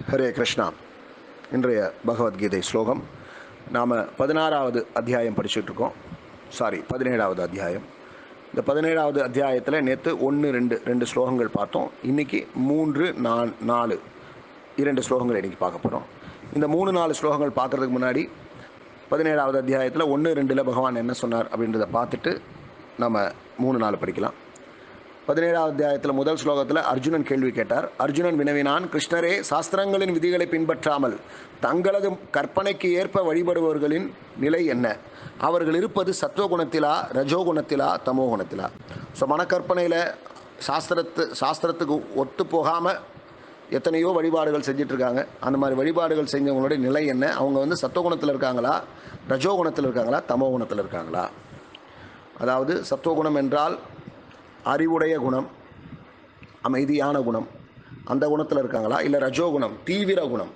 ஹரே கிருஷ்ணா இன்றைய பகவத்கீதை ஸ்லோகம் நாம் பதினாறாவது அத்தியாயம் படிச்சுட்டு இருக்கோம் சாரி பதினேழாவது அத்தியாயம் இந்த பதினேழாவது அத்தியாயத்தில் நேற்று ஒன்று ரெண்டு ரெண்டு ஸ்லோகங்கள் பார்த்தோம் இன்றைக்கி மூன்று நான் நாலு இரண்டு ஸ்லோகங்கள் இன்றைக்கி பார்க்க போகிறோம் இந்த மூணு நாலு ஸ்லோகங்கள் பார்க்குறதுக்கு முன்னாடி பதினேழாவது அத்தியாயத்தில் ஒன்று ரெண்டில் பகவான் என்ன சொன்னார் அப்படின்றத பார்த்துட்டு நம்ம மூணு நாலு படிக்கலாம் பதினேழாவது அத்தியாயத்தில் முதல் ஸ்லோகத்தில் அர்ஜுனன் கேள்வி கேட்டார் அர்ஜுனன் வினவினான் கிருஷ்ணரே சாஸ்திரங்களின் விதிகளை பின்பற்றாமல் தங்களது கற்பனைக்கு ஏற்ப வழிபடுபவர்களின் நிலை என்ன அவர்கள் இருப்பது சத்துவகுணத்திலா ரஜோகுணத்திலா தமோ குணத்திலா ஸோ மனக்கற்பனையில் சாஸ்திரத்து சாஸ்திரத்துக்கு ஒத்து போகாமல் எத்தனையோ வழிபாடுகள் செஞ்சிட்ருக்காங்க அந்த மாதிரி வழிபாடுகள் செஞ்சவங்களுடைய நிலை என்ன அவங்க வந்து சத்துவகுணத்தில் இருக்காங்களா ரஜோகுணத்தில் இருக்காங்களா தமோ குணத்தில் இருக்காங்களா அதாவது சத்துவகுணம் என்றால் அறிவுடைய குணம் அமைதியான குணம் அந்த குணத்தில் இருக்காங்களா இல்லை ரஜோகுணம் தீவிர குணம்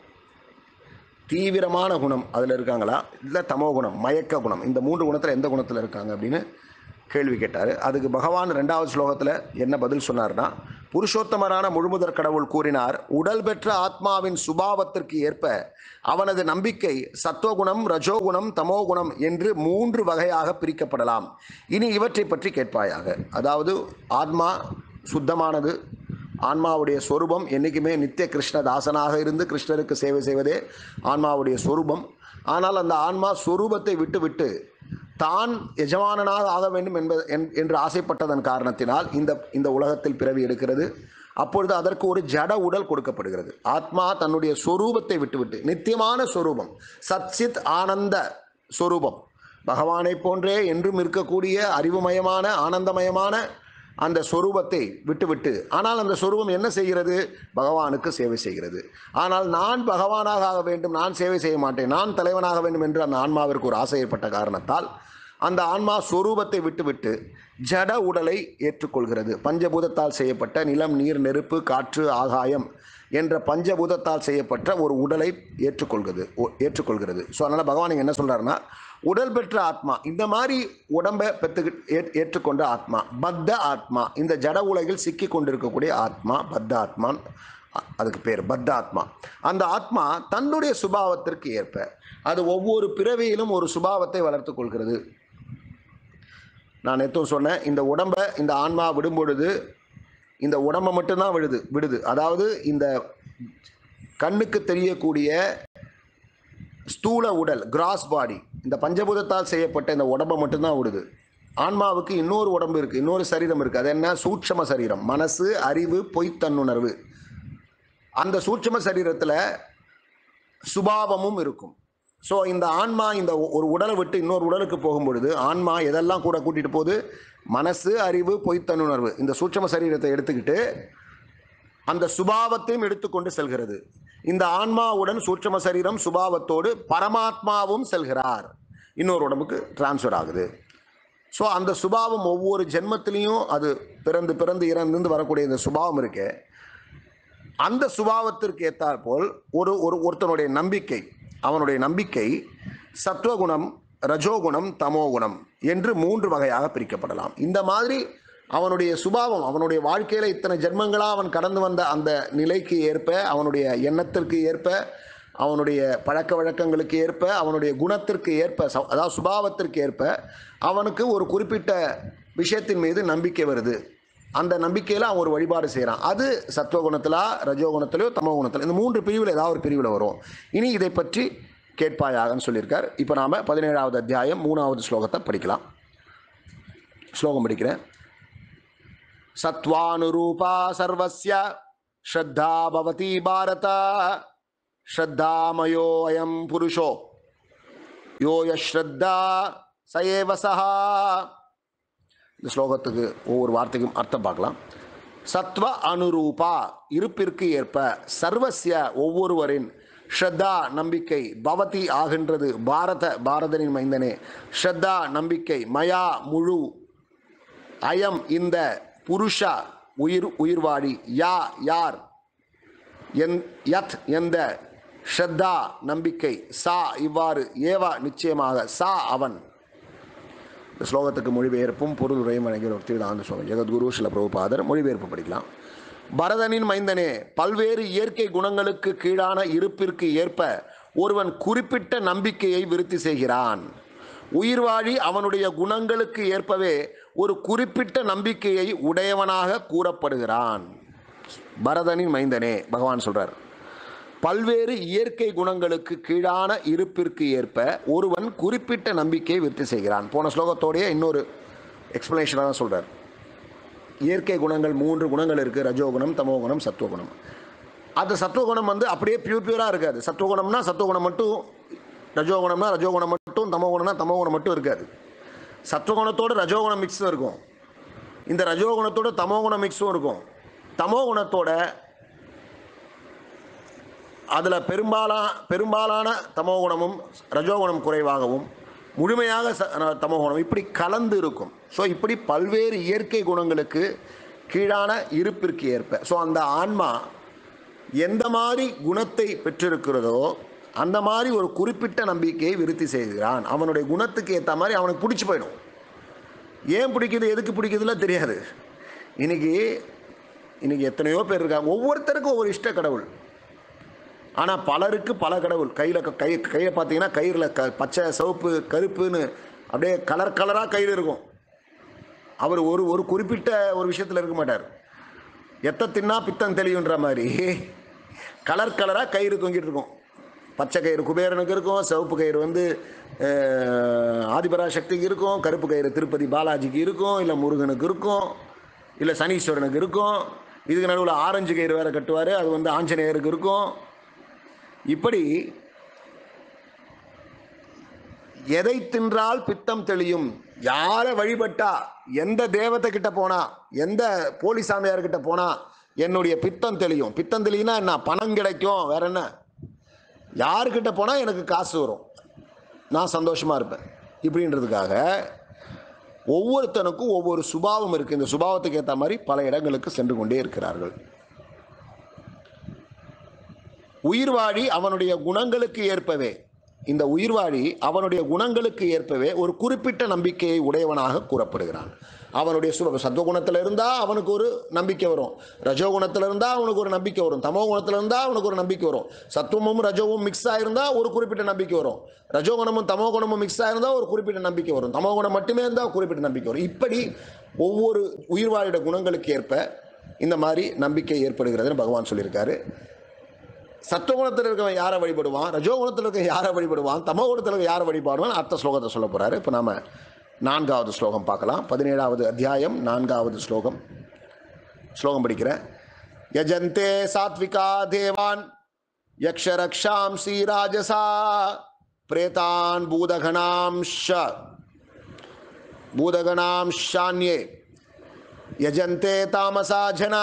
தீவிரமான குணம் அதில் இருக்காங்களா இல்லை தமோ குணம் மயக்க குணம் இந்த மூன்று குணத்தில் எந்த குணத்தில் இருக்காங்க அப்படின்னு கேள்வி கேட்டார் அதுக்கு பகவான் ரெண்டாவது ஸ்லோகத்தில் என்ன பதில் சொன்னார்னா புருஷோத்தமரான முழுமுதற் கடவுள் கூறினார் உடல் பெற்ற ஆத்மாவின் சுபாவத்திற்கு ஏற்ப அவனது நம்பிக்கை சத்துவகுணம் ரஜோகுணம் தமோகுணம் என்று மூன்று வகையாக பிரிக்கப்படலாம் இனி இவற்றை பற்றி கேட்பாயாக அதாவது ஆத்மா சுத்தமானது ஆன்மாவுடைய சொரூபம் என்றைக்குமே நித்திய கிருஷ்ணதாசனாக இருந்து கிருஷ்ணருக்கு சேவை செய்வதே ஆன்மாவுடைய சொரூபம் ஆனால் அந்த ஆன்மா சொரூபத்தை விட்டு விட்டு தான் எஜமானனாக ஆக வேண்டும் என்பது என்- என்று ஆசைப்பட்டதன் காரணத்தினால் இந்த இந்த உலகத்தில் பிறவி எடுக்கிறது அப்பொழுது அதற்கு ஒரு ஜட உடல் கொடுக்கப்படுகிறது ஆத்மா தன்னுடைய சொரூபத்தை விட்டுவிட்டு நித்தியமான சொரூபம் சச்சித் ஆனந்த சொரூபம் பகவானை போன்றே என்றும் இருக்கக்கூடிய அறிவுமயமான ஆனந்தமயமான அந்த சொரூபத்தை விட்டுவிட்டு ஆனால் அந்த சொரூபம் என்ன செய்கிறது பகவானுக்கு சேவை செய்கிறது ஆனால் நான் பகவானாக ஆக வேண்டும் நான் சேவை செய்ய மாட்டேன் நான் தலைவனாக வேண்டும் என்று அந்த ஆன்மாவிற்கு ஒரு ஆசை ஏற்பட்ட காரணத்தால் அந்த ஆன்மா சொரூபத்தை விட்டுவிட்டு ஜட உடலை ஏற்றுக்கொள்கிறது பஞ்சபூதத்தால் செய்யப்பட்ட நிலம் நீர் நெருப்பு காற்று ஆகாயம் என்ற பஞ்சபூதத்தால் செய்யப்பட்ட ஒரு உடலை ஏற்றுக்கொள்கிறது ஒ- ஏற்றுக்கொள்கிறது ஸோ அதனால் பகவான் இங்க என்ன சொல்றாருன்னா உடல் பெற்ற ஆத்மா இந்த மாதிரி உடம்பை பெற்று ஏற்றுக்கொண்ட ஆத்மா பத்த ஆத்மா இந்த ஜட உலகில் சிக்கி கொண்டிருக்கக்கூடிய ஆத்மா பத்த ஆத்மா அ- அதுக்கு பேர் பத்த ஆத்மா அந்த ஆத்மா தன்னுடைய சுபாவத்திற்கு ஏற்ப அது ஒவ்வொரு பிறவியிலும் ஒரு சுபாவத்தை வளர்த்து கொள்கிறது நான் நேற்றும் சொன்னேன் இந்த உடம்பை இந்த ஆன்மா விடும் பொழுது இந்த உடம்பை மட்டும்தான் விடுது விடுது அதாவது இந்த கண்ணுக்கு தெரியக்கூடிய ஸ்தூல உடல் கிராஸ் பாடி இந்த பஞ்சபூதத்தால் செய்யப்பட்ட இந்த உடம்பை மட்டும்தான் விடுது ஆன்மாவுக்கு இன்னொரு உடம்பு இருக்குது இன்னொரு சரீரம் இருக்குது அது என்ன சூட்சம சரீரம் மனசு அறிவு பொய்த்தன்னுணர்வு அந்த சூட்சம சரீரத்தில் சுபாவமும் இருக்கும் ஸோ இந்த ஆன்மா இந்த ஒ- ஒரு உடலை விட்டு இன்னொரு உடலுக்கு போகும் பொழுது ஆன்மா எதெல்லாம் கூட கூட்டிகிட்டு போகுது மனசு அறிவு பொய்த்தன்னுணர்வு இந்த சூட்சம சரீரத்தை எடுத்துக்கிட்டு அந்த சுபாவத்தையும் எடுத்துக்கொண்டு செல்கிறது இந்த ஆன்மாவுடன் சூட்சம சரீரம் சுபாவத்தோடு பரமாத்மாவும் செல்கிறார் இன்னொரு உடம்புக்கு டிரான்ஸ்ஃபர் ஆகுது ஸோ அந்த சுபாவம் ஒவ்வொரு ஜென்மத்திலையும் அது பிறந்து பிறந்து இறந்து வரக்கூடிய இந்த சுபாவம் இருக்கே அந்த சுபாவத்திற்கு ஏற்றாற் போல் ஒரு ஒரு ஒருத்தனுடைய நம்பிக்கை அவனுடைய நம்பிக்கை சத்துவகுணம் ரஜோகுணம் தமோகுணம் என்று மூன்று வகையாக பிரிக்கப்படலாம் இந்த மாதிரி அவனுடைய சுபாவம் அவனுடைய வாழ்க்கையில் இத்தனை ஜென்மங்களாக அவன் கடந்து வந்த அந்த நிலைக்கு ஏற்ப அவனுடைய எண்ணத்திற்கு ஏற்ப அவனுடைய பழக்க வழக்கங்களுக்கு ஏற்ப அவனுடைய குணத்திற்கு ஏற்ப ச- அதாவது சுபாவத்திற்கு ஏற்ப அவனுக்கு ஒரு குறிப்பிட்ட விஷயத்தின் மீது நம்பிக்கை வருது அந்த நம்பிக்கையில் அவன் ஒரு வழிபாடு செய்கிறான் அது சத்துவகுணத்திலா ரஜோகுணத்திலையோ தமோ குணத்தில் இந்த மூன்று பிரிவில் ஏதாவது ஒரு பிரிவில் வரும் இனி இதை பற்றி கேட்பாயாகன்னு சொல்லியிருக்கார் இப்போ நாம் பதினேழாவது அத்தியாயம் மூணாவது ஸ்லோகத்தை படிக்கலாம் ஸ்லோகம் படிக்கிறேன் சத்வானுரூபா சர்வஸ்ய ஸ்ரத்தா பவதி பாரத ஸ்ரத்தாமயோ அயம் புருஷோ யோ யஸ்ரத்தா சயேவ சஹா இந்த ஸ்லோகத்துக்கு ஒவ்வொரு வார்த்தைக்கும் அர்த்தம் பார்க்கலாம் சத்வ அனுரூபா இருப்பிற்கு ஏற்ப சர்வஸ்ய ஒவ்வொருவரின் ஸ்ரத்தா நம்பிக்கை பவதி ஆகின்றது பாரத பாரதனின் மைந்தனே ஸ்ரத்தா நம்பிக்கை மயா முழு அயம் இந்த புருஷா உயிர் உயிர்வாழி யா யார் என் யத் எந்த ஸ்ரத்தா நம்பிக்கை சா இவ்வாறு ஏவா நிச்சயமாக சா அவன் இந்த ஸ்லோகத்துக்கு மொழிபெயர்ப்பும் பொருள் உரையும் வழங்கிய பக்திவேதாந்த சுவாமி ஜெகத்குரு சில பிரபுபாதர் மொழிபெயர்ப்பு படிக்கலாம் பரதனின் மைந்தனே பல்வேறு இயற்கை குணங்களுக்கு கீழான இருப்பிற்கு ஏற்ப ஒருவன் குறிப்பிட்ட நம்பிக்கையை விருத்தி செய்கிறான் உயிர்வாழி அவனுடைய குணங்களுக்கு ஏற்பவே ஒரு குறிப்பிட்ட நம்பிக்கையை உடையவனாக கூறப்படுகிறான் பரதனின் மைந்தனே பகவான் சொல்றார் பல்வேறு இயற்கை குணங்களுக்கு கீழான இருப்பிற்கு ஏற்ப ஒருவன் குறிப்பிட்ட நம்பிக்கையை விருத்தி செய்கிறான் போன ஸ்லோகத்தோடைய இன்னொரு எக்ஸ்பிளனேஷனாக தான் சொல்றார் இயற்கை குணங்கள் மூன்று குணங்கள் இருக்குது ரஜோகுணம் தமோகுணம் சத்துவகுணம் அந்த சத்துவகுணம் வந்து அப்படியே பியூர் பியூராக இருக்காது சத்துவகுணம்னா சத்துவகுணம் மட்டும் ரஜோகுணம்னா ரஜோகுணம் மட்டும் தமோகுணம்னா தமோகுணம் மட்டும் இருக்காது சத்துவகுணத்தோட ரஜோகுணம் மிக்ஸும் இருக்கும் இந்த ரஜோகுணத்தோட தமோகுணம் மிக்ஸும் இருக்கும் தமோகுணத்தோட அதில் பெரும்பாலா பெரும்பாலான தமோகுணமும் ரஜோகுணம் குறைவாகவும் முழுமையாக ச- அஹ் தமோகுணம் இப்படி கலந்து இருக்கும் ஸோ இப்படி பல்வேறு இயற்கை குணங்களுக்கு கீழான இருப்பிற்கு ஏற்ப ஸோ அந்த ஆன்மா எந்த மாதிரி குணத்தை பெற்றிருக்கிறதோ அந்த மாதிரி ஒரு குறிப்பிட்ட நம்பிக்கையை விருத்தி செய்கிறான் அவனுடைய குணத்துக்கு ஏற்ற மாதிரி அவனுக்கு பிடிச்சி போயிடும் ஏன் பிடிக்குது எதுக்கு பிடிக்குதுல தெரியாது இன்னைக்கு இன்னைக்கு எத்தனையோ பேர் இருக்காங்க ஒவ்வொருத்தருக்கும் ஒவ்வொரு இஷ்ட கடவுள் ஆனால் பலருக்கு பல கடவுள் கையில் கை கையில் பார்த்தீங்கன்னா கயிறில் க பச்சை சிவப்பு கருப்புன்னு அப்படியே கலர் கலராக கயிறு இருக்கும் அவர் ஒரு ஒரு குறிப்பிட்ட ஒரு விஷயத்தில் இருக்க மாட்டார் எத்த தின்னா பித்தம் தெளியுன்ற மாதிரி கலர் கலராக கயிறு தொங்கிட்டு இருக்கும் பச்சை கயிறு குபேரனுக்கு இருக்கும் சிவப்பு கயிறு வந்து அஹ், ஆதிபராசக்திக்கு இருக்கும் கருப்பு கயிறு திருப்பதி பாலாஜிக்கு இருக்கும் இல்லை முருகனுக்கு இருக்கும் இல்லை சனீஸ்வரனுக்கு இருக்கும் இதுக்கு நடுவில் ஆரஞ்சு கயிறு வேற கட்டுவார் அது வந்து ஆஞ்சநேயருக்கு இருக்கும் இப்படி எதை தின்றால் பித்தம் தெளியும் யாரை வழிபட்டா எந்த தேவதை கிட்ட போனா எந்த போலி சாமியார் கிட்ட போனா என்னுடைய பித்தம் தெளியும் பித்தம் தெளியும்னா என்ன பணம் கிடைக்கும் வேற என்ன யாருக்கிட்ட போனா எனக்கு காசு வரும் நான் சந்தோஷமா இருப்பேன் இப்படின்றதுக்காக ஒவ்வொருத்தனுக்கும் ஒவ்வொரு சுபாவம் இருக்கு இந்த சுபாவத்துக்கு ஏற்ற மாதிரி பல இடங்களுக்கு சென்று கொண்டே இருக்கிறார்கள் உயிர்வாழி அவனுடைய குணங்களுக்கு ஏற்பவே இந்த உயிர்வாழி அவனுடைய குணங்களுக்கு ஏற்பவே ஒரு குறிப்பிட்ட நம்பிக்கையை உடையவனாக கூறப்படுகிறான் அவனுடைய சுப சத்துவகுணத்தில் இருந்தால் அவனுக்கு ஒரு நம்பிக்கை வரும் ரஜோகுணத்தில் இருந்தால் அவனுக்கு ஒரு நம்பிக்கை வரும் தமோ குணத்தில் இருந்தால் அவனுக்கு ஒரு நம்பிக்கை வரும் சத்துவமும் ரஜோவும் மிக்ஸ் ஆயிருந்தால் ஒரு குறிப்பிட்ட நம்பிக்கை வரும் ரஜோகுணமும் தமோ குணமும் மிக்ஸ் ஆயிருந்தால் ஒரு குறிப்பிட்ட நம்பிக்கை வரும் தமோ குணம் மட்டுமே இருந்தால் குறிப்பிட்ட நம்பிக்கை வரும் இப்படி ஒவ்வொரு உயிர்வாழியோட குணங்களுக்கு ஏற்ப இந்த மாதிரி நம்பிக்கை ஏற்படுகிறதுன்னு பகவான் சொல்லியிருக்காரு சத்துவகுணத்தில் இருக்கவன் யாரை வழிபடுவான் ரஜோகுணத்தில் இருக்க யாரை வழிபடுவான் தமோகுணத்தில் இருக்க யாரை வழிபாடுவான் அடுத்த ஸ்லோகத்தை சொல்ல போறாரு இப்போ நாம நான்காவது ஸ்லோகம் பார்க்கலாம் பதினேழாவது அத்தியாயம் நான்காவது ஸ்லோகம் ஸ்லோகம் படிக்கிறேன் யஜந்தே சாத்விகா தேவான் யக்ஷரக்ஷாம்சி ராஜசா பிரேதான் பூதகணாம்ஷ பூதகணாம்ஷான்யே யஜந்தே தாமசா ஜனா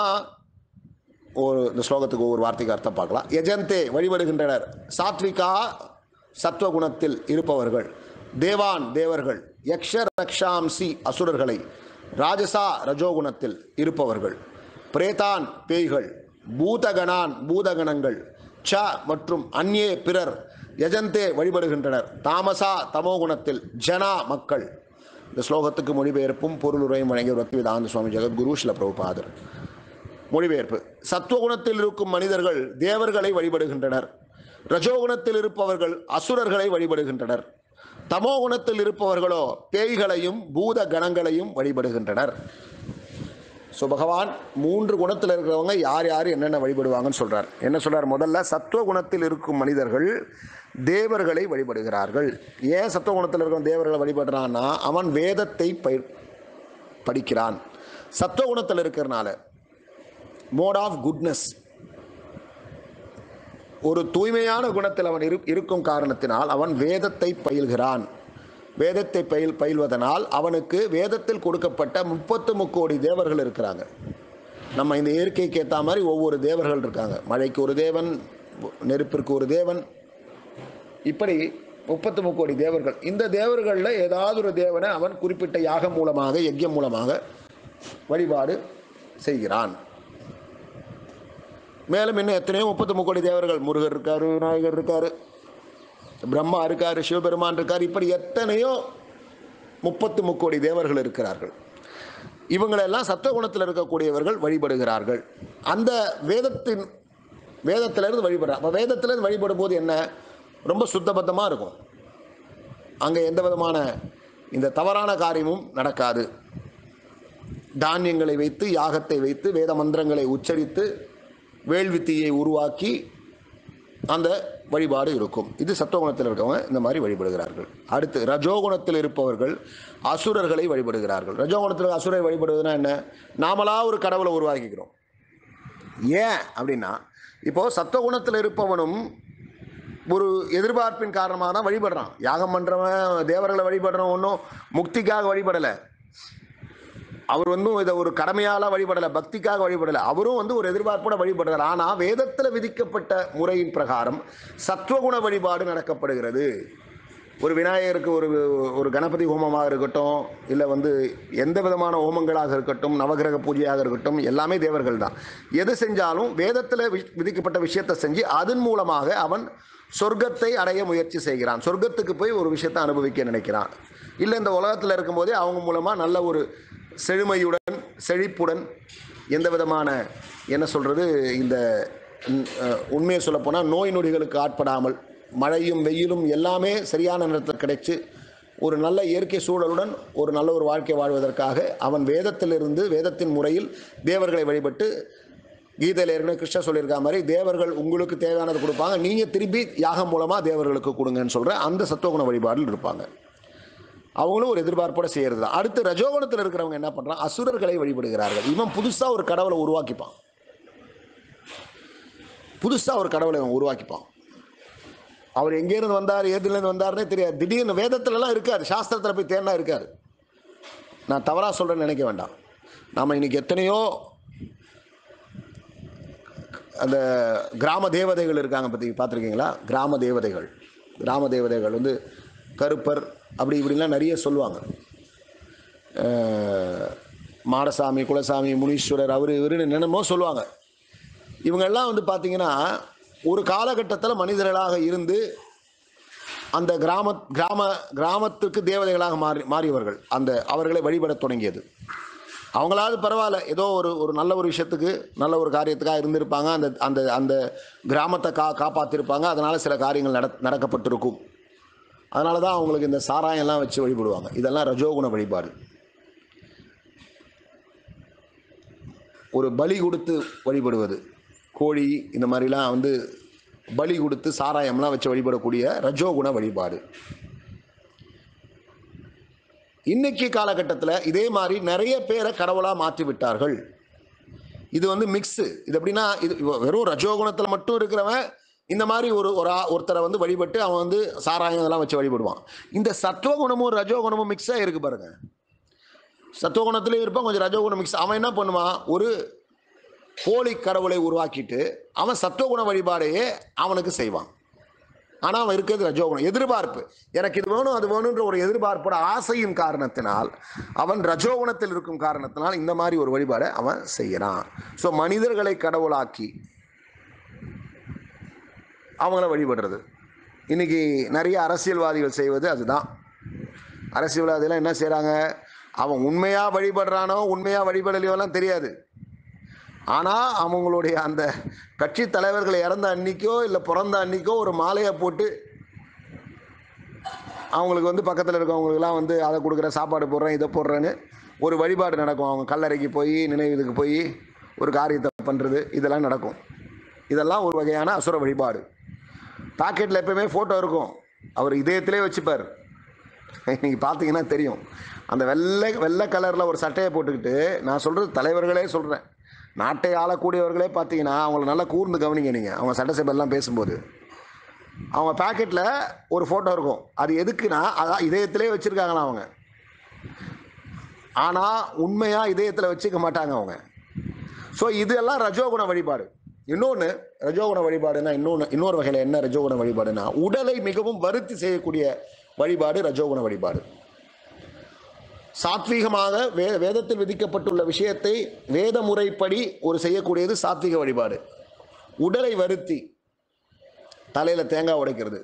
ஒரு இந்த ஸ்லோகத்துக்கு ஒரு வார்த்தைக்கு அர்த்தம் பார்க்கலாம் எஜந்தே வழிபடுகின்றனர் சாத்விகா சத்வகுணத்தில் இருப்பவர்கள் தேவான் தேவர்கள் யக்ஷ ரக்ஷாம்சி அசுரர்களை ராஜசா ரஜோகுணத்தில் இருப்பவர்கள் பிரேதான் பேய்கள் பூதகணான் பூதகணங்கள் ச மற்றும் அந்நே பிறர் யஜந்தே வழிபடுகின்றனர் தாமசா தமோகுணத்தில் ஜனா மக்கள் இந்த ஸ்லோகத்துக்கு மொழிபெயர்ப்பும் பொருளுரையும் வழங்கிய பக்திவேதாந்த சுவாமி ஜெகத்குரு ஸ்ல பிரபுபாதர் மொழிபெயர்ப்பு சத்துவகுணத்தில் இருக்கும் மனிதர்கள் தேவர்களை வழிபடுகின்றனர் ரஜோகுணத்தில் இருப்பவர்கள் அசுரர்களை வழிபடுகின்றனர் தமோகுணத்தில் இருப்பவர்களோ பேய்களையும் பூத கணங்களையும் வழிபடுகின்றனர் ஸோ பகவான் மூன்று குணத்தில் இருக்கிறவங்க யார் யார் என்னென்ன வழிபடுவாங்கன்னு சொல்றார் என்ன சொல்றார் முதல்ல சத்துவ குணத்தில் இருக்கும் மனிதர்கள் தேவர்களை வழிபடுகிறார்கள் ஏன் சத்துவ குணத்தில் இருக்கும் தேவர்களை வழிபடுறான்னா அவன் வேதத்தை பயிர் படிக்கிறான் சத்துவ குணத்தில் இருக்கிறனால மோட் ஆஃப் குட்னஸ் ஒரு தூய்மையான குணத்தில் அவன் இரு இருக்கும் காரணத்தினால் அவன் வேதத்தை பயில்கிறான் வேதத்தை பயில் பயில்வதனால் அவனுக்கு வேதத்தில் கொடுக்கப்பட்ட முப்பத்து முக்கோடி தேவர்கள் இருக்கிறாங்க நம்ம இந்த இயற்கைக்கு ஏற்ற மாதிரி ஒவ்வொரு தேவர்கள் இருக்காங்க மழைக்கு ஒரு தேவன் நெருப்பிற்கு ஒரு தேவன் இப்படி முப்பத்து முக்கோடி தேவர்கள் இந்த தேவர்களில் ஏதாவது ஒரு தேவனை அவன் குறிப்பிட்ட யாகம் மூலமாக யஜ்யம் மூலமாக வழிபாடு செய்கிறான் மேலும் இன்னும் எத்தனையோ முப்பத்து முக்கோடி தேவர்கள் முருகர் இருக்காரு விநாயகர் இருக்காரு பிரம்மா இருக்காரு சிவபெருமான் இருக்காரு இப்படி எத்தனையோ முப்பத்து முக்கோடி தேவர்கள் இருக்கிறார்கள் இவங்களெல்லாம் சத்துவகுணத்தில் இருக்கக்கூடியவர்கள் வழிபடுகிறார்கள் அந்த வேதத்தின் வேதத்திலிருந்து வழிபடுறாங்க அப்போ வேதத்திலிருந்து வழிபடும் போது என்ன ரொம்ப சுத்தபத்தமாக இருக்கும் அங்கே எந்த விதமான இந்த தவறான காரியமும் நடக்காது தானியங்களை வைத்து யாகத்தை வைத்து வேத மந்திரங்களை உச்சரித்து வேள்வித்தீயை உருவாக்கி அந்த வழிபாடு இருக்கும் இது சத்துவகுணத்தில் இருக்கவங்க இந்த மாதிரி வழிபடுகிறார்கள் அடுத்து ரஜோகுணத்தில் இருப்பவர்கள் அசுரர்களை வழிபடுகிறார்கள் ரஜோகுணத்தில் அசுரை வழிபடுவதுன்னா என்ன நாமளா ஒரு கடவுளை உருவாக்கிக்கிறோம் ஏன் அப்படின்னா இப்போ சத்துவகுணத்தில் இருப்பவனும் ஒரு எதிர்பார்ப்பின் காரணமாக தான் வழிபடுறான் யாகம் பண்ணுறவன் தேவர்களை வழிபடுறவன் ஒன்றும் முக்திக்காக வழிபடலை அவர் வந்து இதை ஒரு கடமையால வழிபடலை பக்திக்காக வழிபடலை அவரும் வந்து ஒரு எதிர்பார்ப்போட வழிபடுறார் ஆனால் வேதத்தில் விதிக்கப்பட்ட முறையின் பிரகாரம் சத்வகுண வழிபாடு நடக்கப்படுகிறது ஒரு விநாயகருக்கு ஒரு ஒரு கணபதி ஹோமமாக இருக்கட்டும் இல்லை வந்து எந்த விதமான ஹோமங்களாக இருக்கட்டும் நவகிரக பூஜையாக இருக்கட்டும் எல்லாமே தேவர்கள் தான் எது செஞ்சாலும் வேதத்தில் வி- விதிக்கப்பட்ட விஷயத்தை செஞ்சு அதன் மூலமாக அவன் சொர்க்கத்தை அடைய முயற்சி செய்கிறான் சொர்க்கத்துக்கு போய் ஒரு விஷயத்தை அனுபவிக்க நினைக்கிறான் இல்லை இந்த உலகத்தில் இருக்கும்போதே அவங்க மூலமாக நல்ல ஒரு செழுமையுடன் செழிப்புடன் எந்த விதமான என்ன சொல்கிறது இந்த ம், அஹ், உண்மையை சொல்லப்போனால் நோய் நொடிகளுக்கு ஆட்படாமல் மழையும் வெயிலும் எல்லாமே சரியான நேரத்தில் கிடைச்சு ஒரு நல்ல இயற்கை சூழலுடன் ஒரு நல்ல ஒரு வாழ்க்கை வாழ்வதற்காக அவன் வேதத்திலிருந்து வேதத்தின் முறையில் தேவர்களை வழிபட்டு கீதையில் ஏற்கனவே கிருஷ்ணர் சொல்லியிருக்க மாதிரி தேவர்கள் உங்களுக்கு தேவையானது கொடுப்பாங்க நீங்கள் திருப்பி யாகம் மூலமாக தேவர்களுக்கு கொடுங்கன்னு சொல்கிற அந்த சத்துவகுண வழிபாடில் இருப்பாங்க அவங்களும் ஒரு எதிர்பார்ப்போட செய்கிறது தான் அடுத்து ரஜோகுணத்தில் இருக்கிறவங்க என்ன பண்ணுறான் அசுரர்களை வழிபடுகிறார்கள் இவன் புதுசாக ஒரு கடவுளை உருவாக்கிப்பான் புதுசாக ஒரு கடவுளை இவன் உருவாக்கிப்பான் அவர் எங்கேருந்து வந்தார் ஏதுலேருந்து வந்தார்னே தெரியாது திடீர்னு வேதத்துலலாம் இருக்காது சாஸ்திரத்தில் போய் தேடினா இருக்காது நான் தவறாக சொல்கிறேன்னு நினைக்க வேண்டாம் நாம் இன்னைக்கு எத்தனையோ அந்த கிராம தேவதைகள் இருக்காங்க பற்றி பார்த்துருக்கீங்களா கிராம தேவதைகள் கிராம தேவதைகள் வந்து கருப்பர் அப்படி இப்படிலாம் நிறைய சொல்லுவாங்க அஹ், மாடசாமி குலசாமி முனீஸ்வரர் அவர் இவருன்னு என்னென்னமோ சொல்லுவாங்க இவங்கெல்லாம் வந்து பார்த்தீங்கன்னா ஒரு காலகட்டத்தில் மனிதர்களாக இருந்து அந்த கிராம கிராம கிராமத்துக்கு தேவதைகளாக மாறி மாறியவர்கள் அந்த அவர்களை வழிபடத் தொடங்கியது அவங்களாவது பரவாயில்ல ஏதோ ஒரு ஒரு நல்ல ஒரு விஷயத்துக்கு நல்ல ஒரு காரியத்துக்காக இருந்திருப்பாங்க அந்த அந்த அந்த கிராமத்தை கா காப்பாற்றிருப்பாங்க அதனால் சில காரியங்கள் நட நடக்கப்பட்டிருக்கும் அதனால தான் அவங்களுக்கு இந்த சாராயம்லாம் வச்சு வழிபடுவாங்க இதெல்லாம் ரஜோகுண வழிபாடு ஒரு பலி கொடுத்து வழிபடுவது கோழி இந்த மாதிரிலாம் வந்து பலி கொடுத்து சாராயம்லாம் வச்சு வழிபடக்கூடிய ரஜோகுண வழிபாடு இன்னைக்கு காலகட்டத்தில் இதே மாதிரி நிறைய பேரை கடவுளாக மாற்றி விட்டார்கள் இது வந்து மிக்ஸு இது எப்படின்னா இது இவ- வெறும் ரஜோகுணத்தில் மட்டும் இருக்கிறவன் இந்த மாதிரி ஒரு ஒரு ஆ- ஒருத்தரை வந்து வழிபட்டு அவன் வந்து சாராயம் இதெல்லாம் வச்சு வழிபடுவான் இந்த சத்துவகுணமும் ரஜோகுணமும் மிக்ஸாக இருக்கு பாருங்க சத்துவகுணத்திலே இருப்பான் கொஞ்சம் ரஜோகுணம் மிக்ஸ் அவன் என்ன பண்ணுவான் ஒரு போலி கடவுளை உருவாக்கிட்டு அவன் சத்துவகுண வழிபாடையே அவனுக்கு செய்வான் ஆனால் அவன் இருக்கிறது ரஜோகுணம் எதிர்பார்ப்பு எனக்கு இது வேணும் அது வேணுன்ற ஒரு எதிர்பார்ப்போட ஆசையின் காரணத்தினால் அவன் ரஜோகுணத்தில் இருக்கும் காரணத்தினால் இந்த மாதிரி ஒரு வழிபாடை அவன் செய்யறான் ஸோ மனிதர்களை கடவுளாக்கி அவங்கள வழிபடுறது இன்னைக்கு நிறைய அரசியல்வாதிகள் செய்வது அதுதான் அரசியல்வாதிகள் என்ன செய்கிறாங்க அவன் உண்மையாக வழிபடுறானோ உண்மையாக வழிபடலையோலாம் தெரியாது ஆனால் அவங்களுடைய அந்த கட்சி தலைவர்கள் இறந்த அன்னைக்கோ இல்லை பிறந்த அன்னைக்கோ ஒரு மாலையை போட்டு அவங்களுக்கு வந்து பக்கத்தில் இருக்கவங்களுக்குலாம் வந்து அதை கொடுக்குற சாப்பாடு போடுறேன் இதை போடுறேன்னு ஒரு வழிபாடு நடக்கும் அவங்க கல்லறைக்கு போய் நினைவு இதுக்கு போய் ஒரு காரியத்தை பண்ணுறது இதெல்லாம் நடக்கும் இதெல்லாம் ஒரு வகையான அசுர வழிபாடு பாக்கெட்டில் எப்பயுமே ஃபோட்டோ இருக்கும் அவர் இதயத்திலே வச்சுப்பார் நீங்கள் பார்த்தீங்கன்னா தெரியும் அந்த வெள்ளை வெள்ளை கலரில் ஒரு சட்டையை போட்டுக்கிட்டு நான் சொல்கிறது தலைவர்களே சொல்கிறேன் நாட்டை ஆளக்கூடியவர்களே பார்த்தீங்கன்னா அவங்கள நல்லா கூர்ந்து கவனிங்க நீங்கள் அவங்க சட்டசபையெல்லாம் பேசும்போது அவங்க பாக்கெட்டில் ஒரு ஃபோட்டோ இருக்கும் அது எதுக்குன்னா அதான் இதயத்திலே வச்சுருக்காங்களா அவங்க ஆனால் உண்மையாக இதயத்தில் வச்சுக்க மாட்டாங்க அவங்க ஸோ இதெல்லாம் ரஜோகுண வழிபாடு இன்னொன்று ரஜோகுண வழிபாடுனா இன்னொன்று இன்னொரு வகையில் என்ன ரஜோகுண வழிபாடுனா உடலை மிகவும் வருத்தி செய்யக்கூடிய வழிபாடு ரஜோகுண வழிபாடு சாத்வீகமாக வே வேதத்தில் விதிக்கப்பட்டுள்ள விஷயத்தை வேத முறைப்படி ஒரு செய்யக்கூடியது சாத்வீக வழிபாடு உடலை வருத்தி தலையில் தேங்காய் உடைக்கிறது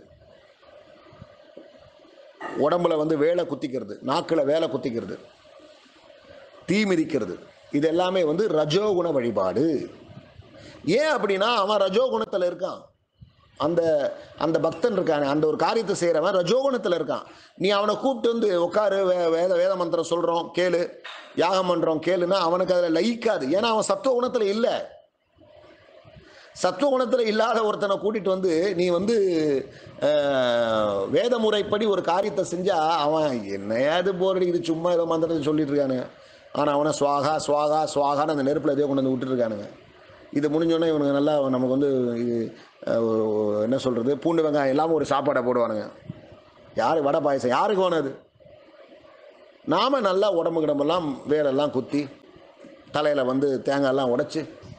உடம்புல வந்து வேலை குத்திக்கிறது நாக்கில் வேலை குத்திக்கிறது தீ மிதிக்கிறது இது எல்லாமே வந்து ரஜோகுண வழிபாடு ஏன் அப்படின்னா அவன் ரஜோகுணத்தில் இருக்கான் அந்த அந்த பக்தன் இருக்கானே அந்த ஒரு காரியத்தை செய்கிறவன் ரஜோகுணத்தில் இருக்கான் நீ அவனை கூப்பிட்டு வந்து உட்காரு வே வேத வேத மந்திரம் சொல்கிறோம் கேளு யாகம் பண்ணுறோம் கேளுன்னா அவனுக்கு அதில் லயிக்காது ஏன்னா அவன் சத்துவ குணத்தில் இல்லை சத்துவ குணத்தில் இல்லாத ஒருத்தனை கூட்டிகிட்டு வந்து நீ வந்து அஹ், வேத முறைப்படி ஒரு காரியத்தை செஞ்சால் அவன் என்னையாது போர் அடிக்குது சும்மா ஏதோ மந்திரத்தை சொல்லிட்டு இருக்கானுங்க ஆனால் அவனை சுவாகா சுவாகா சுவாகான்னு அந்த நெருப்பில் எதையோ கொண்டு வந்து விட்டுருக்கானுங்க இது முடிஞ்சோடனே இவனுக்கு நல்லா நமக்கு வந்து இது அஹ், ஒரு- ஒரு என்ன சொல்கிறது பூண்டு வெங்காயம் இல்லாமல் ஒரு சாப்பாடை போடுவானுங்க யார் வடை பாயசம் யாருக்கு வேணும் அது நாம் நல்லா உடம்பு கிடம்பெல்லாம் வேரெல்லாம் குத்தி தலையில் வந்து தேங்காயெல்லாம் உடைச்சி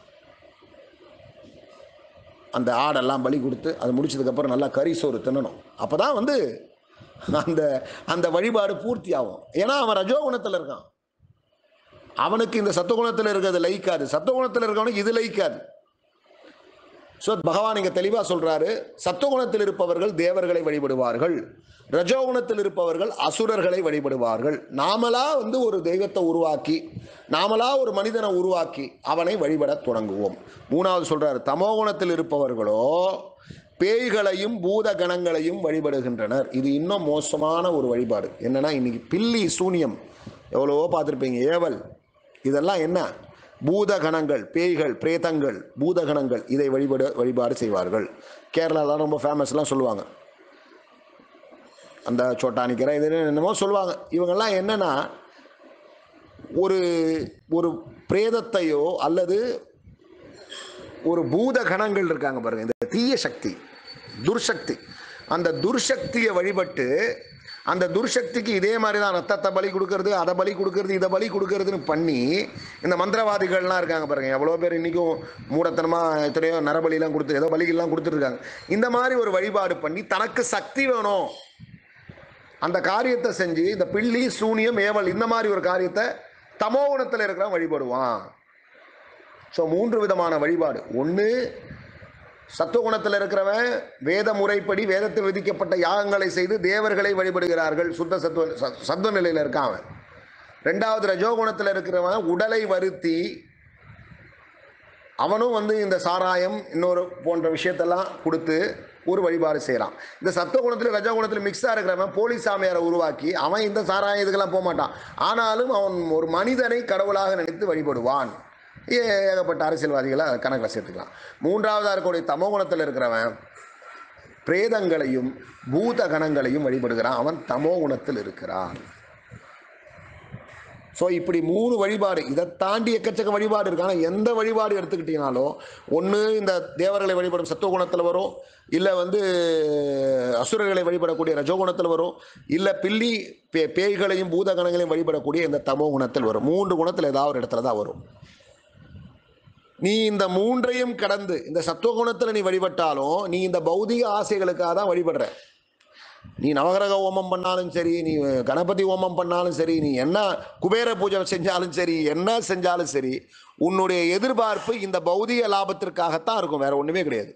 அந்த ஆடெல்லாம் பலி கொடுத்து அது முடிச்சதுக்கப்புறம் நல்லா கறி சோறு தின்னணும் அப்போ தான் வந்து அந்த அந்த வழிபாடு பூர்த்தி ஆகும் ஏன்னா அவன் ரஜோகுணத்தில் இருக்கான் அவனுக்கு இந்த சத்துவகுணத்தில் இருக்கிறது லயிக்காது சத்துவகுணத்தில் இருக்கவனுக்கு இது லயிக்காது ஸோ பகவான் இங்கே தெளிவாக சொல்கிறாரு சத்துவகுணத்தில் இருப்பவர்கள் தேவர்களை வழிபடுவார்கள் ரஜோகுணத்தில் இருப்பவர்கள் அசுரர்களை வழிபடுவார்கள் நாமளா வந்து ஒரு தெய்வத்தை உருவாக்கி நாமளா ஒரு மனிதனை உருவாக்கி அவனை வழிபடத் தொடங்குவோம் மூணாவது சொல்றாரு தமோகுணத்தில் இருப்பவர்களோ பேய்களையும் பூத கணங்களையும் வழிபடுகின்றனர் இது இன்னும் மோசமான ஒரு வழிபாடு என்னன்னா இன்னைக்கு பில்லி சூனியம் எவ்வளவோ பார்த்துருப்பீங்க ஏவல் இதெல்லாம் என்ன பூதகணங்கள் பேய்கள் பிரேதங்கள் பூதகணங்கள் இதை வழிபடு வழிபாடு செய்வார்கள் கேரளாலாம் ரொம்ப ஃபேமஸ்லாம் சொல்லுவாங்க அந்த சோட்டானிக்கிற இது என்னமோ சொல்லுவாங்க இவங்கெல்லாம் என்னன்னா ஒரு ஒரு பிரேதத்தையோ அல்லது ஒரு பூத கணங்கள் இருக்காங்க பாருங்க இந்த தீய சக்தி துர்சக்தி அந்த துர்சக்தியை வழிபட்டு அந்த துர்சக்திக்கு இதே மாதிரி தான் ரத்தத்தை பலி கொடுக்கறது அதை பலி கொடுக்கறது இதை பலி கொடுக்கறதுன்னு பண்ணி இந்த மந்திரவாதிகள்லாம் இருக்காங்க பாருங்க எவ்வளோ பேர் இன்றைக்கும் மூடத்தனமாக எத்தனையோ நரபலிலாம் கொடுத்து ஏதோ பலிகள்லாம் கொடுத்துட்ருக்காங்க இந்த மாதிரி ஒரு வழிபாடு பண்ணி தனக்கு சக்தி வேணும் அந்த காரியத்தை செஞ்சு இந்த பில்லி சூனியம் ஏவல் இந்த மாதிரி ஒரு காரியத்தை தமோகுணத்தில் இருக்கிறவன் வழிபடுவான் ஸோ மூன்று விதமான வழிபாடு ஒன்று சத்துவகுணத்தில் இருக்கிறவன் வேத முறைப்படி வேதத்தில் விதிக்கப்பட்ட யாகங்களை செய்து தேவர்களை வழிபடுகிறார்கள் சுத்த சத்துவ ச- சத்துவ நிலையில் இருக்கான் அவன் ரெண்டாவது ரஜோகுணத்தில் இருக்கிறவன் உடலை வருத்தி அவனும் வந்து இந்த சாராயம் இன்னொரு போன்ற விஷயத்தெல்லாம் கொடுத்து ஒரு வழிபாடு செய்கிறான் இந்த சத்துவகுணத்தில் ரஜகுணத்தில் மிக்ஸாக இருக்கிறவன் போலீஸ் சாமியாரை உருவாக்கி அவன் இந்த சாராயம் இதுக்கெல்லாம் போக மாட்டான் ஆனாலும் அவன் ஒரு மனிதனை கடவுளாக நினைத்து வழிபடுவான் ஏ- ஏகப்பட்ட அரசியல்வாதிகளை கணக்கில் சேர்த்துக்கலாம் மூன்றாவதாக இருக்கக்கூடிய தமோகுணத்தில் இருக்கிறவன் பிரேதங்களையும் பூத கணங்களையும் வழிபடுகிறான் அவன் தமோ குணத்தில் இருக்கிறான் ஸோ இப்படி மூணு வழிபாடு இதை தாண்டி எக்கச்சக்க வழிபாடு இருக்கு ஆனால் எந்த வழிபாடு எடுத்துக்கிட்டீங்கனாலும் ஒன்று இந்த தேவர்களை வழிபடும் சத்துவகுணத்தில் வரும் இல்லை வந்து அசுரர்களை வழிபடக்கூடிய ரஜோகுணத்தில் வரும் இல்லை பில்லி பே பேய்களையும் பூதகணங்களையும் வழிபடக்கூடிய இந்த தமோ குணத்தில் வரும் மூன்று குணத்தில் ஏதாவது ஒரு இடத்துல தான் வரும் நீ இந்த மூன்றையும் கடந்து இந்த சத்துவகுணத்தில் நீ வழிபட்டாலும் நீ இந்த பௌதிக ஆசைகளுக்காக தான் வழிபடுற நீ நவகிரக ஹோமம் பண்ணாலும் சரி நீ கணபதி ஹோமம் பண்ணாலும் சரி நீ என்ன குபேர பூஜை செஞ்சாலும் சரி என்ன செஞ்சாலும் சரி உன்னுடைய எதிர்பார்ப்பு இந்த பௌதிக லாபத்திற்காகத்தான் இருக்கும் வேற ஒண்ணுமே கிடையாது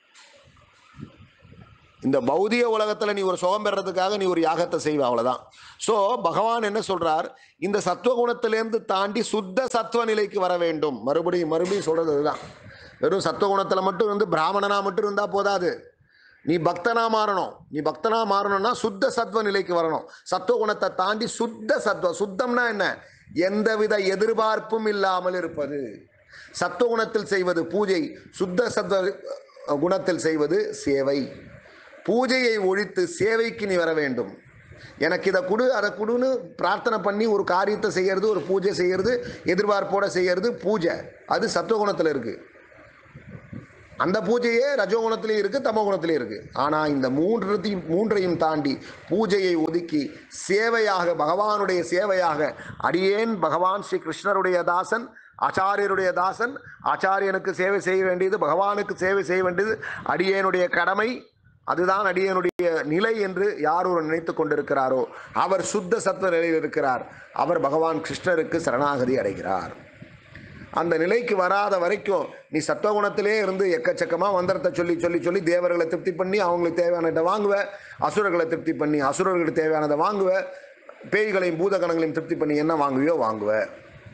இந்த பௌதிக உலகத்துல நீ ஒரு சுகம் பெறதுக்காக நீ ஒரு யாகத்தை செய்வ அவ்வளவுதான் ஸோ பகவான் என்ன சொல்றார் இந்த சத்துவகுணத்திலேருந்து தாண்டி சுத்த சத்துவ நிலைக்கு வர வேண்டும் மறுபடியும் மறுபடியும் சொல்றது இதுதான் வெறும் சத்துவகுணத்துல மட்டும் வந்து பிராமணனா மட்டும் இருந்தா போதாது நீ பக்தனா மாறணும் நீ பக்தனா மாறணும்னா சுத்த சத்வ நிலைக்கு வரணும் சத்துவ குணத்தை தாண்டி சுத்த சத்வ சுத்தம்னா என்ன எந்தவித எதிர்பார்ப்பும் இல்லாமல் இருப்பது சத்துவ குணத்தில் செய்வது பூஜை சுத்த சத்வ குணத்தில் செய்வது சேவை பூஜையை ஒழித்து சேவைக்கு நீ வர வேண்டும் எனக்கு இதை கொடு அதை கொடுன்னு பிரார்த்தனை பண்ணி ஒரு காரியத்தை செய்யறது ஒரு பூஜை செய்யறது எதிர்பார்ப்போட செய்யறது பூஜை அது சத்துவகுணத்தில் இருக்குது அந்த பூஜையே ரஜோகுணத்திலையும் இருக்குது தமோகுணத்திலையும் இருக்குது ஆனால் இந்த மூன்றத்தையும் மூன்றையும் தாண்டி பூஜையை ஒதுக்கி சேவையாக பகவானுடைய சேவையாக அடியேன் பகவான் ஸ்ரீ கிருஷ்ணருடைய தாசன் ஆச்சாரியருடைய தாசன் ஆச்சாரியனுக்கு சேவை செய்ய வேண்டியது பகவானுக்கு சேவை செய்ய வேண்டியது அடியேனுடைய கடமை அதுதான் அடியனுடைய நிலை என்று யார் ஒரு நினைத்து கொண்டிருக்கிறாரோ அவர் சுத்த சத்துவ நிலையில் இருக்கிறார் அவர் பகவான் கிருஷ்ணருக்கு சரணாகதி அடைகிறார் அந்த நிலைக்கு வராத வரைக்கும் நீ சத்துவகுணத்திலே இருந்து எக்கச்சக்கமாக மந்திரத்தை சொல்லி சொல்லி சொல்லி தேவர்களை திருப்தி பண்ணி அவங்களுக்கு தேவையானதை வாங்குவ அசுரர்களை திருப்தி பண்ணி அசுரர்களுக்கு தேவையானதை வாங்குவ பேய்களையும் பூதகணங்களையும் திருப்தி பண்ணி என்ன வாங்குவியோ வாங்குவ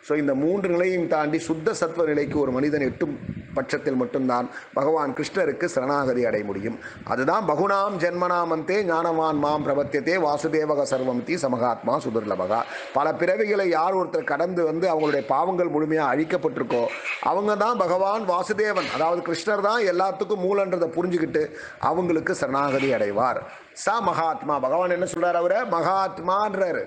ஸோ இந்த மூன்று நிலையும் தாண்டி சுத்த சத்துவ நிலைக்கு ஒரு மனிதன் எட்டும் பட்சத்தில் மட்டும்தான் பகவான் கிருஷ்ணருக்கு சரணாகதி அடைய முடியும் அதுதான் பகுனாம் ஜென்மனாமந்தே ஞானவான் மாம் பிரபத்தியத்தே வாசுதேவக சர்வமதி சமகாத்மா சுதுர்லபகா பல பிறவிகளை யார் ஒருத்தர் கடந்து வந்து அவங்களுடைய பாவங்கள் முழுமையாக அழிக்கப்பட்டிருக்கோ அவங்க தான் பகவான் வாசுதேவன் அதாவது கிருஷ்ணர் தான் எல்லாத்துக்கும் மூலன்றதை புரிஞ்சுக்கிட்டு அவங்களுக்கு சரணாகதி அடைவார் ச மகாத்மா பகவான் என்ன சொல்றாரு அவரை மகாத்மான்றாரு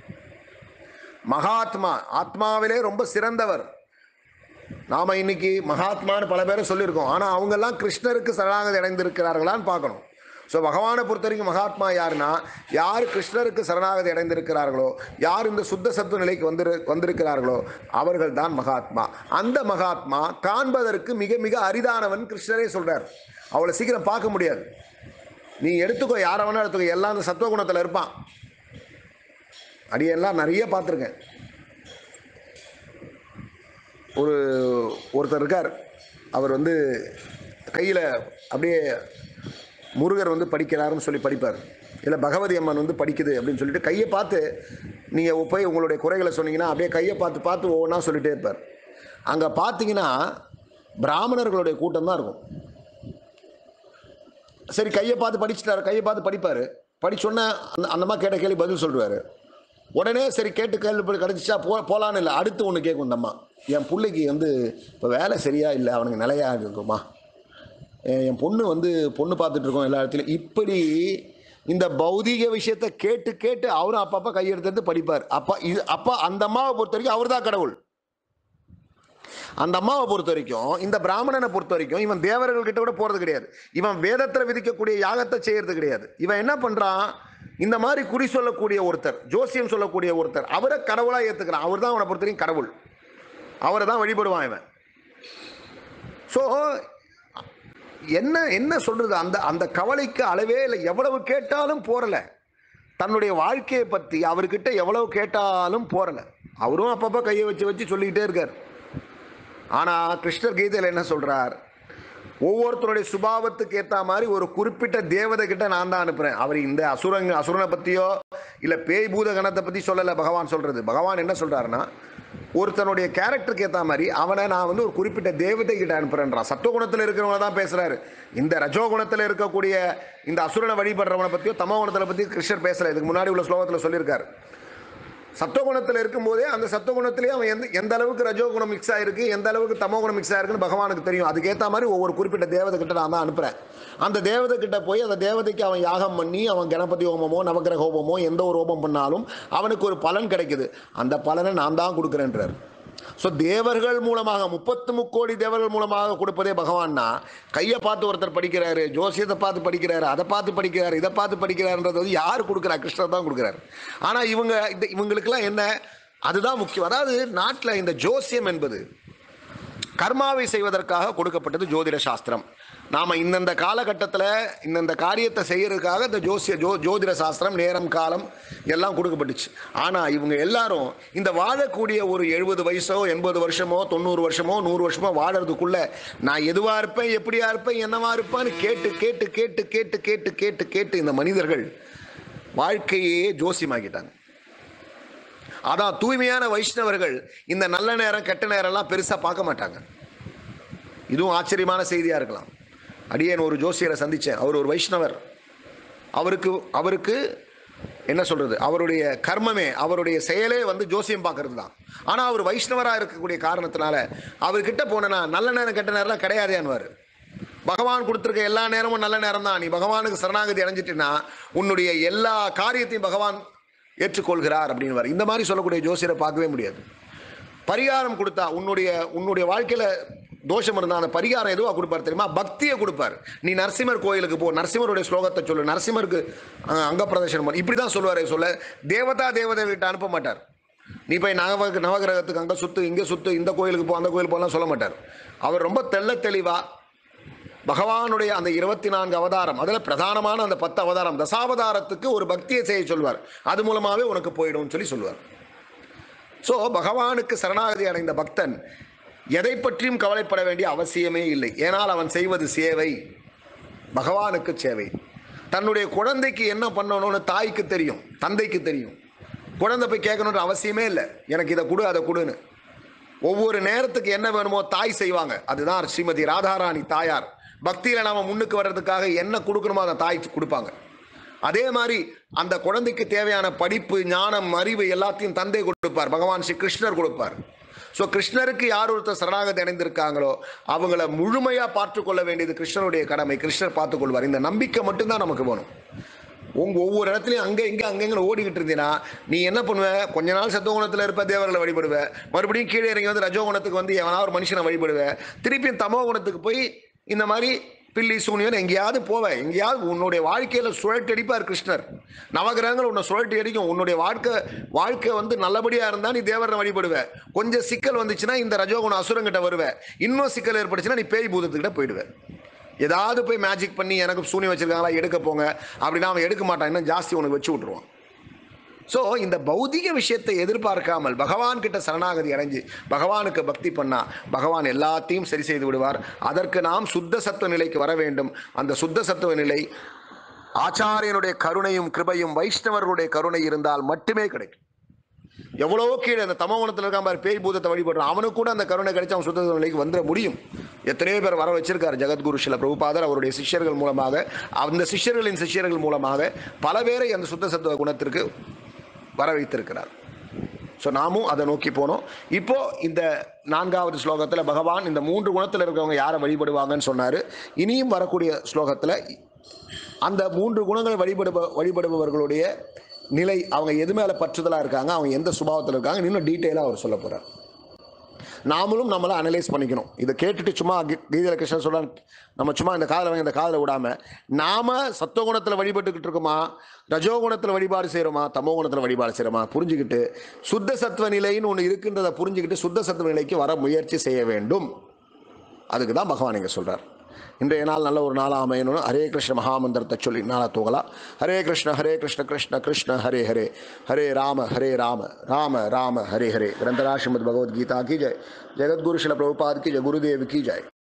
மகாத்மா ஆத்மாவிலே ரொம்ப சிறந்தவர் நாம இன்னைக்கு மகாத்மான்னு பல பேரை சொல்லியிருக்கோம் ஆனால் அவங்கெல்லாம் கிருஷ்ணருக்கு சரணாகதி அடைந்திருக்கிறார்களான்னு பார்க்கணும் ஸோ பகவானை பொறுத்த வரைக்கும் மகாத்மா யாருன்னா யார் கிருஷ்ணருக்கு சரணாகதி அடைந்திருக்கிறார்களோ யார் இந்த சுத்த சத்துவ நிலைக்கு வந்திரு வந்திருக்கிறார்களோ அவர்கள் தான் மகாத்மா அந்த மகாத்மா காண்பதற்கு மிக மிக அரிதானவன் கிருஷ்ணரே சொல்றார் அவளை சீக்கிரம் பார்க்க முடியாது நீ எடுத்துக்கோ யாரை வேணா எடுத்துக்கோ எல்லாம் அந்த சத்துவ குணத்தில் இருப்பான் அடியெல்லாம் நிறைய பார்த்துருக்கேன் ஒரு ஒருத்தர் இருக்கார் அவர் வந்து கையில் அப்படியே முருகர் வந்து படிக்கிறாருன்னு சொல்லி படிப்பார் இல்லை பகவதி அம்மன் வந்து படிக்குது அப்படின்னு சொல்லிட்டு கையை பார்த்து நீங்கள் போய் உங்களுடைய குறைகளை சொன்னீங்கன்னா அப்படியே கையை பார்த்து பார்த்து ஒவ்வொன்றா சொல்லிட்டே இருப்பார் அங்கே பார்த்தீங்கன்னா பிராமணர்களுடைய கூட்டம் தான் இருக்கும் சரி கையை பார்த்து படிச்சுட்டாரு கையை பார்த்து படிப்பார் படிச்சோன்னே அந்த அந்தம்மா கேட்ட கேள்வி பதில் சொல்லுவார் உடனே சரி கேட்டு கேள்வி கிடச்சிச்சா போ போகலான்னு இல்லை அடுத்து ஒன்று கேட்கும் இந்த அம்மா என் பிள்ளைக்கு வந்து இப்போ வேலை சரியா இல்லை அவனுக்கு நிலையா இருக்குமா என் என் பொண்ணு வந்து பொண்ணு பார்த்துட்டு இருக்கோம் எல்லா இடத்துலையும் இப்படி இந்த பௌதீக விஷயத்தை கேட்டு கேட்டு அவரும் அப்பப்போ கையெடுத்து படிப்பார் அப்பா இது அப்பா அந்த அம்மாவை பொறுத்த வரைக்கும் அவர் தான் கடவுள் அந்த அம்மாவை பொறுத்த வரைக்கும் இந்த பிராமணனை பொறுத்த வரைக்கும் இவன் தேவர்கள் கிட்ட கூட போறது கிடையாது இவன் வேதத்தில் விதிக்கக்கூடிய யாகத்தை செய்யறது கிடையாது இவன் என்ன பண்றான் இந்த மாதிரி குறி சொல்லக்கூடிய ஒருத்தர் ஜோசியம் சொல்லக்கூடிய ஒருத்தர் அவரை கடவுளா ஏத்துக்கிறான் அவர் தான் அவனை பொறுத்த வரைக்கும் கடவுள் அவரை தான் வழிபடுவான் இவன் ஸோ என்ன என்ன சொல்றது அந்த அந்த கவலைக்கு அளவே இல்லை எவ்வளவு கேட்டாலும் போறல தன்னுடைய வாழ்க்கையை பற்றி அவர்கிட்ட எவ்வளவு கேட்டாலும் போறல அவரும் அப்பப்போ கையை வச்சு வச்சு சொல்லிக்கிட்டே இருக்கார் ஆனால் கிருஷ்ணர் கீதையில் என்ன சொல்றார் ஒவ்வொருத்தருடைய சுபாவத்துக்கு ஏற்ற மாதிரி ஒரு குறிப்பிட்ட தேவதை கிட்ட நான் தான் அனுப்புறேன் அவர் இந்த அசுரங்க அசுரனை பற்றியோ இல்லை பேய் பூத கணத்தை பற்றி சொல்லலை பகவான் சொல்றது பகவான் என்ன சொல்றாருன்னா ஒருத்தனுடைய கேரக்டருக்கு ஏற்ற மாதிரி அவனை நான் வந்து ஒரு குறிப்பிட்ட தேவதை கிட்ட அனுப்புறேன்றான் சத்துவகுணத்தில் இருக்கிறவங்க தான் பேசுறாரு இந்த ரஜோகுணத்தில் இருக்கக்கூடிய இந்த அசுரனை வழிபடுறவனை பற்றியோ தமோ குணத்தில் பற்றி கிருஷ்ணர் பேசல இதுக்கு முன்னாடி உள்ள ஸ்லோகத்தில் சொல்லியிருக்காரு சத்துவகுணத்தில் இருக்கும்போதே அந்த சத்துவகுணத்திலேயே அவன் எந்த எந்த அளவுக்கு ரஜோகுணம் மிக்ஸ் ஆயிருக்கு எந்த அளவுக்கு தமோகுணம் மிக்ஸ் ஆயிருக்குன்னு பகவானுக்கு தெரியும் அதுக்கேற்ற மாதிரி ஒவ்வொரு குறிப்பிட்ட தேவதை கிட்ட நான் தான் அனுப்புறேன் அந்த தேவதை கிட்ட போய் அந்த தேவதைக்கு அவன் யாகம் பண்ணி அவன் கணபதி ஹோமமோ நவக்கிரக ஹோமமோ எந்த ஒரு ஹோமம் பண்ணாலும் அவனுக்கு ஒரு பலன் கிடைக்குது அந்த பலனை நான் தான் கொடுக்குறேன்றார் ஸோ தேவர்கள் மூலமாக முப்பத்து முக்கோடி தேவர்கள் மூலமாக கொடுப்பதே பகவான்னா கையை பார்த்து ஒருத்தர் படிக்கிறாரு ஜோசியத்தை பார்த்து படிக்கிறாரு அதை பார்த்து படிக்கிறாரு இதை பார்த்து படிக்கிறாருன்றது வந்து யார் கொடுக்குறா கிருஷ்ணர் தான் கொடுக்குறாரு ஆனால் இவங்க இந்த இவங்களுக்கெல்லாம் என்ன அதுதான் முக்கியம் அதாவது நாட்டில் இந்த ஜோசியம் என்பது கர்மாவை செய்வதற்காக கொடுக்கப்பட்டது ஜோதிட சாஸ்திரம் நாம் இந்தந்த காலகட்டத்தில் இந்தந்த காரியத்தை செய்யறதுக்காக இந்த ஜோசிய ஜோ ஜோதிட சாஸ்திரம் நேரம் காலம் எல்லாம் கொடுக்கப்பட்டுச்சு ஆனால் இவங்க எல்லாரும் இந்த வாழக்கூடிய ஒரு எழுபது வயசோ எண்பது வருஷமோ தொண்ணூறு வருஷமோ நூறு வருஷமோ வாழறதுக்குள்ள நான் எதுவாக இருப்பேன் எப்படியா இருப்பேன் என்னவா இருப்பேன்னு கேட்டு கேட்டு கேட்டு கேட்டு கேட்டு கேட்டு கேட்டு இந்த மனிதர்கள் வாழ்க்கையே ஜோசியமாக்கிட்டாங்க அதான் தூய்மையான வைஷ்ணவர்கள் இந்த நல்ல நேரம் கெட்ட நேரம்லாம் பெருசாக பார்க்க மாட்டாங்க இதுவும் ஆச்சரியமான செய்தியாக இருக்கலாம் அடியேன் ஒரு ஜோசியரை சந்தித்தேன் அவர் ஒரு வைஷ்ணவர் அவருக்கு அவருக்கு என்ன சொல்றது அவருடைய கர்மமே அவருடைய செயலே வந்து ஜோசியம் பார்க்கறது தான் ஆனால் அவர் வைஷ்ணவராக இருக்கக்கூடிய காரணத்தினால அவர்கிட்ட போனேன்னா நல்ல நேரம் கெட்ட நேரம்லாம் கிடையாதேன்னுவார் பகவான் கொடுத்துருக்க எல்லா நேரமும் நல்ல நேரம் தான் நீ பகவானுக்கு சரணாகதி அடைஞ்சிட்டினா உன்னுடைய எல்லா காரியத்தையும் பகவான் ஏற்றுக்கொள்கிறார் அப்படின்னு இந்த மாதிரி சொல்லக்கூடிய ஜோசியரை பார்க்கவே முடியாது பரிகாரம் கொடுத்தா உன்னுடைய உன்னுடைய வாழ்க்கையில தோஷம் இருந்தால் அந்த பரிகாரம் எதுவாக கொடுப்பார் தெரியுமா பக்தியை கொடுப்பார் நீ நரசிம்மர் கோயிலுக்கு போ நரசிம்மருடைய ஸ்லோகத்தை சொல்லு நரசிம்மருக்கு அஹ், அங்க பிரதர்ஷனம் பண்ணு இப்படி தான் சொல்லுவார் சொல்ல தேவதா தேவதை கிட்ட அனுப்ப மாட்டார் நீ போய் நவ நவகிரகத்துக்கு அங்கே சுத்து இங்கே சுத்து இந்த கோயிலுக்கு போ அந்த கோயிலுக்கு போலாம் சொல்ல மாட்டார் அவர் ரொம்ப தெள்ள தெளிவா பகவானுடைய அந்த இருபத்தி நான்கு அவதாரம் அதில் பிரதானமான அந்த பத்து அவதாரம் தசாவதாரத்துக்கு ஒரு பக்தியை செய்ய சொல்வார் அது மூலமாகவே உனக்கு போயிடும்னு சொல்லி சொல்லுவார் ஸோ பகவானுக்கு சரணாகதி அடைந்த பக்தன் எதை பற்றியும் கவலைப்பட வேண்டிய அவசியமே இல்லை ஏனால் அவன் செய்வது சேவை பகவானுக்கு சேவை தன்னுடைய குழந்தைக்கு என்ன பண்ணணும்னு தாய்க்கு தெரியும் தந்தைக்கு தெரியும் குழந்தை போய் கேட்கணுன்ற அவசியமே இல்லை எனக்கு இதை கொடு அதை கொடுன்னு ஒவ்வொரு நேரத்துக்கு என்ன வேணுமோ தாய் செய்வாங்க அதுதான் ஸ்ரீமதி ராதாராணி தாயார் பக்தியில நாம முன்னுக்கு வர்றதுக்காக என்ன கொடுக்கணுமோ அதை தாய் கொடுப்பாங்க அதே மாதிரி அந்த குழந்தைக்கு தேவையான படிப்பு ஞானம் அறிவு எல்லாத்தையும் தந்தை கொடுப்பார் பகவான் ஸ்ரீ கிருஷ்ணர் கொடுப்பார் ஸோ கிருஷ்ணருக்கு யார் ஒருத்தர் சரணாகதி அடைந்திருக்காங்களோ அவங்கள முழுமையாக பார்த்துக்கொள்ள வேண்டியது கிருஷ்ணருடைய கடமை கிருஷ்ணர் பார்த்துக்கொள்வார் இந்த நம்பிக்கை மட்டும்தான் நமக்கு வேணும் உங்க ஒவ்வொரு இடத்துலையும் அங்கே இங்கே அங்கங்கே ஓடிக்கிட்டு இருந்தீங்கன்னா நீ என்ன பண்ணுவ கொஞ்ச நாள் சத்துவகுணத்தில் இருப்ப தேவர்களை வழிபடுவ மறுபடியும் கீழே இறங்கி வந்து ரஜோகுணத்துக்கு வந்து எவனா ஒரு மனுஷனை வழிபடுவ திருப்பியும் தமோ குணத்துக்கு போய் இந்த மாதிரி பில்லி சூனியன் எங்கேயாவது போவ எங்கேயாவது உன்னுடைய வாழ்க்கையில் சுழட்டி அடிப்பார் கிருஷ்ணர் நவகிரகங்கள் உன்னை சுழட்டி அடிக்கும் உன்னுடைய வாழ்க்கை வாழ்க்கை வந்து நல்லபடியாக இருந்தால் நீ தேவரை வழிபடுவ கொஞ்சம் சிக்கல் வந்துச்சுன்னா இந்த ரஜோகுண அசுரங்கிட்ட வருவ இன்னும் சிக்கல் ஏற்பட்டுச்சுன்னா நீ பேய் பூதத்துக்கிட்ட போயிடுவ ஏதாவது போய் மேஜிக் பண்ணி எனக்கு சூனி வச்சிருக்காங்களா எடுக்க போங்க அப்படின்னா அவன் எடுக்க மாட்டான் இன்னும் ஜாஸ்தி உனக்கு வச்சு விட்ருவான் ஸோ இந்த பௌதிக விஷயத்தை எதிர்பார்க்காமல் பகவான் கிட்ட சரணாகதி அடைஞ்சு பகவானுக்கு பக்தி பண்ணா பகவான் எல்லாத்தையும் சரி செய்து விடுவார் அதற்கு நாம் சுத்த சத்துவ நிலைக்கு வர வேண்டும் அந்த சுத்த சத்துவ நிலை ஆச்சாரியனுடைய கருணையும் கிருபையும் வைஷ்ணவர்களுடைய கருணை இருந்தால் மட்டுமே கிடைக்கும் எவ்வளவோ கீழே அந்த தமோகுணத்தில் இருக்கான் பாரு பேய் பூதத்தை வழிபடுறான் அவனுக்கு கூட அந்த கருணை கிடைச்சு அவன் சுத்த நிலைக்கு வந்துட முடியும் எத்தனையோ பேர் வர வச்சிருக்காரு ஜெகத்குரு சில பிரபுபாதர் அவருடைய சிஷ்யர்கள் மூலமாக அந்த சிஷ்யர்களின் சிஷ்யர்கள் மூலமாக பல பேரை அந்த சுத்த சத்துவ குணத்திற்கு வர வைத்திருக்கிறார் ஸோ நாமும் அதை நோக்கி போனோம் இப்போ இந்த நான்காவது ஸ்லோகத்தில் பகவான் இந்த மூன்று குணத்தில் இருக்கிறவங்க யாரை வழிபடுவாங்கன்னு சொன்னார் இனியும் வரக்கூடிய ஸ்லோகத்தில் அந்த மூன்று குணங்களை வழிபடுப வழிபடுபவர்களுடைய நிலை அவங்க எது மேலே பற்றுதலாக இருக்காங்க அவங்க எந்த சுபாவத்தில் இருக்காங்க இன்னும் டீட்டெயிலாக அவர் சொல்ல போகிறார் நாமளும் நம்மளை அனலைஸ் பண்ணிக்கணும் இதை கேட்டுட்டு சும்மா கீ- கீதையில கிருஷ்ணன் சொல்ற நம்ம சும்மா இந்த காதில் வாங்கி இந்த காதில் விடாம நாம சத்துவகுணத்தில் வழிபட்டுக்கிட்டு இருக்கோமா ரஜோகுணத்தில் வழிபாடு செய்கிறோமா தமோகுணத்தில் வழிபாடு செய்கிறோமா புரிஞ்சுக்கிட்டு சுத்த சத்துவ நிலைன்னு ஒன்று இருக்குன்றதை புரிஞ்சுக்கிட்டு சுத்த சத்துவ நிலைக்கு வர முயற்சி செய்ய வேண்டும் அதுக்கு தான் பகவான் இங்கே சொல்றார் இன்றைய நாள் நல்ல ஒரு நாளாக அமையணும் ஹரே கிருஷ்ண மகாமந்திரத்தை சொல்லி நாளா தூங்கலாம் ஹரே கிருஷ்ண ஹரே கிருஷ்ண கிருஷ்ண கிருஷ்ண ஹரே ஹரே ஹரே ராம ஹரே ராம ராம ராம ஹரே ஹரே கிரந்தரா ஸ்ரீமத் பகவத்கீதா கி ஜெய் ஜெகத்குரு சில பிரபுபாத் கி ஜெய் குருதேவ் கி ஜெய்